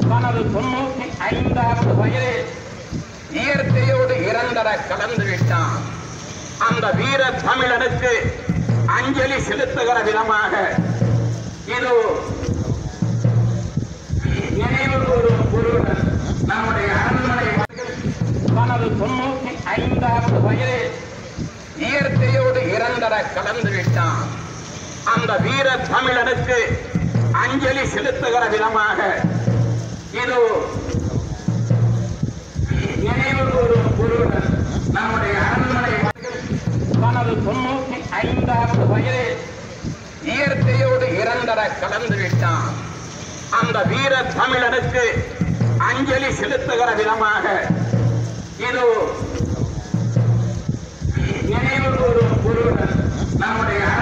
தனது தொண்ணூத்தி ஐந்தாவது வயதில் இயற்கையோடு இரண்டர கலந்து விட்டான் அந்த வீர தமிழனுக்கு அஞ்சலி செலுத்துகிற விதமாக இது நினைவு கூறும் பொருளுடன் நம்முடைய அரண்மனை வாசல் தனது தொண்ணூத்தி ஐந்தாவது வயதில் இயற்கையோடு இரண்டர கலந்து விட்டான் அந்த வீர தமிழனுக்கு அஞ்சலி செலுத்துகிற விதமாக இது நினைவு கூறும் பொருளுடன் நம்முடைய அரண்மனை வாசல் தனது தொண்ணூத்தி ஐந்தாவது வயதில் இயற்கையோடு இரண்டர கலந்து விட்டான் அந்த வீர தமிழனுக்கு அஞ்சலி செலுத்துகிற விதமாக இது நினைவு கூறும் பொருளுடன் நம்முடைய